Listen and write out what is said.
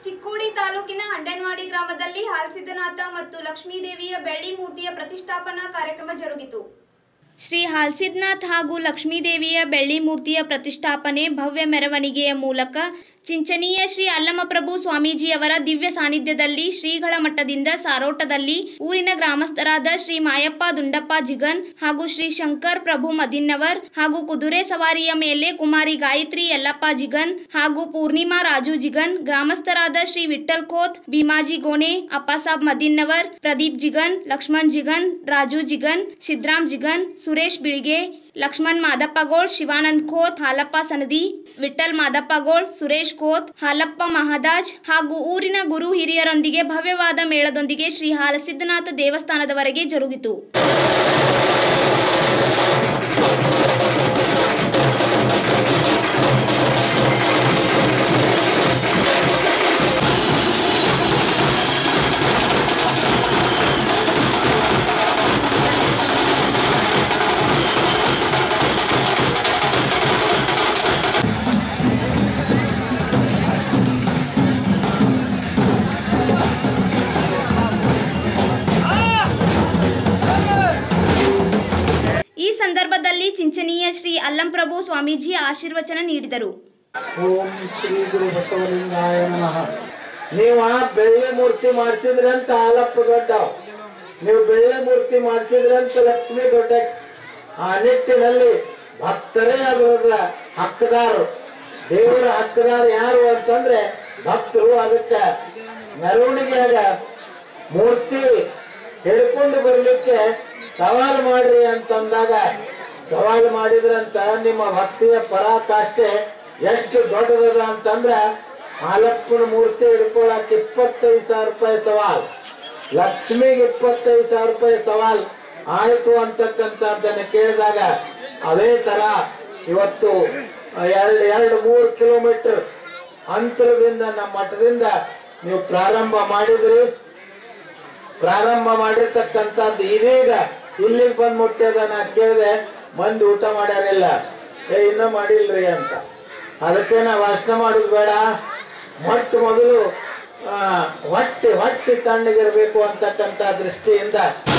ಚಿಕ್ಕೋಡಿ ತಾಲೂಕಿನ ಹಂಡನ್ವಾಡಿ ಗ್ರಾಮದಲ್ಲಿ ಹಾಲ್ಸಿದ್ದನಾಥ ಮತ್ತು ಲಕ್ಷ್ಮೀದೇವಿಯ ಬೆಳ್ಳಿ ಮೂರ್ತಿಯ ಪ್ರತಿಷ್ಠಾಪನಾ ಕಾರ್ಯಕ್ರಮ ಜರುಗಿತು ಶ್ರೀ ಹಾಲ್ಸಿದ್ನಾಥ್ ಹಾಗೂ ಲಕ್ಷ್ಮೀದೇವಿಯ ಬೆಳ್ಳಿ ಮೂರ್ತಿಯ ಪ್ರತಿಷ್ಠಾಪನೆ ಭವ್ಯ ಮೆರವಣಿಗೆಯ ಮೂಲಕ ಚಿಂಚನೀಯ ಶ್ರೀ ಅಲ್ಲಮಪ್ರಭು ಸ್ವಾಮೀಜಿಯವರ ದಿವ್ಯ ಸಾನ್ನಿಧ್ಯದಲ್ಲಿ ಶ್ರೀಗಳ ಮಠದಿಂದ ಸಾರೋಟದಲ್ಲಿ ಊರಿನ ಗ್ರಾಮಸ್ಥರಾದ ಶ್ರೀ ಮಾಯಪ್ಪ ದುಂಡಪ್ಪ ಜಿಗನ್ ಹಾಗೂ ಶ್ರೀ ಶಂಕರ್ ಪ್ರಭು ಮದಿನ್ನವರ್ ಹಾಗೂ ಕುದುರೆ ಸವಾರಿಯ ಮೇಲೆ ಕುಮಾರಿ ಗಾಯತ್ರಿ ಯಲ್ಲಪ್ಪ ಜಿಗನ್ ಹಾಗೂ ಪೂರ್ಣಿಮಾ ರಾಜು ಜಿಗನ್ ಗ್ರಾಮಸ್ಥರಾದ ಶ್ರೀ ವಿಠ್ಠಲ್ ಖೋತ್ ಭೀಮಾಜಿ ಗೋಣೆ ಅಪ್ಪಾಸಾಬ್ ಮದಿನ್ನವರ್ ಪ್ರದೀಪ್ ಜಿಗನ್ ಲಕ್ಷ್ಮಣ್ ಜಿಗನ್ ರಾಜು ಜಿಗನ್ ಸಿದ್ರಾಮ್ ಜಿಗನ್ ಸುರೇಶ್ ಬಿಳಿಗೆ ಲಕ್ಷ್ಮಣ್ ಮಾದಪ್ಪಗೋಳ್ ಶಿವಾನಂದ್ ಖೋತ್ ಹಾಲಪ್ಪ ಸನದಿ ವಿಠ್ಠಲ್ ಮಾದಪ್ಪಗೋಳ್ ಸುರೇಶ್ ಖೋತ್ ಹಾಲಪ್ಪ ಮಹಾದಾಜ್ ಹಾಗೂ ಊರಿನ ಗುರು ಹಿರಿಯರೊಂದಿಗೆ ಭವ್ಯವಾದ ಮೇಳದೊಂದಿಗೆ ಶ್ರೀ ಹಾಲಸಿದ್ದನಾಥ ದೇವಸ್ಥಾನದವರೆಗೆ ಜರುಗಿತು ಈ ಸಂದರ್ಭದಲ್ಲಿ ಚಿಂಚನೀಯ ಶ್ರೀ ಅಲ್ಲಂಪ್ರಭು ಸ್ವಾಮೀಜಿ ಆಶೀರ್ವಚನ ನೀಡಿದರು ಓಂ ಶ್ರೀ ಗುರು ಬಸವಲಿಂಗಾಯ ನಮಃ ನೀವ ಬೆಳ್ಳಿ ಮೂರ್ತಿ ಮಾಡಿಸಿದ್ರಿ ಅಂತ ಹಾಲಪ್ಪ ದೊಡ್ಡ ನೀವು ಬೆಳ್ಳಿ ಮೂರ್ತಿ ಮಾಡಿಸಿದ್ರಿ ಅಂತ ಲಕ್ಷ್ಮಿ ದೊಡ್ಡ ಆ ನಿಟ್ಟಿನಲ್ಲಿ ಭಕ್ತರೇ ಅದರದ ಹಕ್ಕದಾರರು ದೇವರ ಹಕ್ಕದಾರ ಯಾರು ಅಂತಂದ್ರೆ ಭಕ್ತರು ಅದಕ್ಕೆ ಮೆರವಣಿಗೆಯಾಗ ಮೂರ್ತಿ ಹಿಡ್ಕೊಂಡು ಬರ್ಲಿಕ್ಕೆ ಸವಾಲು ಮಾಡ್ರಿ ಅಂತಂದಾಗ ಸವಾಲು ಮಾಡಿದ್ರಂತ ನಿಮ್ಮ ಭಕ್ತಿಯ ಪರಾಕಾಷ್ಠೆ ಎಷ್ಟು ದೊಡ್ಡದದ ಅಂತಂದ್ರ ಹಾಲಪ್ಪನ ಮೂರ್ತಿ ಹಿಡ್ಕೊಳಕ್ ಇಪ್ಪತ್ತೈದು ಸಾವಿರ ರೂಪಾಯಿ ಸವಾಲ್ ಲಕ್ಷ್ಮಿಗೆ ಇಪ್ಪತ್ತೈದು ಸಾವಿರ ರೂಪಾಯಿ ಸವಾಲ್ ಆಯ್ತು ಅಂತಕ್ಕಂಥದ್ದನ್ನ ಕೇಳಿದಾಗ ಅದೇ ತರ ಇವತ್ತು ಎರಡು ಎರಡು ಮೂರು ಕಿಲೋಮೀಟರ್ ಅಂತರದಿಂದ ನಮ್ಮ ಮಠದಿಂದ ನೀವು ಪ್ರಾರಂಭ ಮಾಡಿದ್ರಿ ಪ್ರಾರಂಭ ಮಾಡಿರ್ತಕ್ಕಂಥದ್ದು ಇದೀಗ ಇಲ್ಲಿಗೆ ಬಂದ್ ಮುಟ್ಟ್ಯದ ನಾ ಕೇಳಿದೆ ಮಂದಿ ಊಟ ಮಾಡ್ಯಾರಿಲ್ಲ ಏ ಇನ್ನೂ ಮಾಡಿಲ್ರಿ ಅಂತ ಅದಕ್ಕೆ ನಾವು ಭಾಷಣ ಮಾಡೋದು ಬೇಡ ಮೊಟ್ಟ ಮೊದಲು ಆ, ಹೊಟ್ಟೆ ಹೊಟ್ಟೆ ತಣ್ಣಗಿರ್ಬೇಕು ಅಂತಕ್ಕಂಥ ದೃಷ್ಟಿಯಿಂದ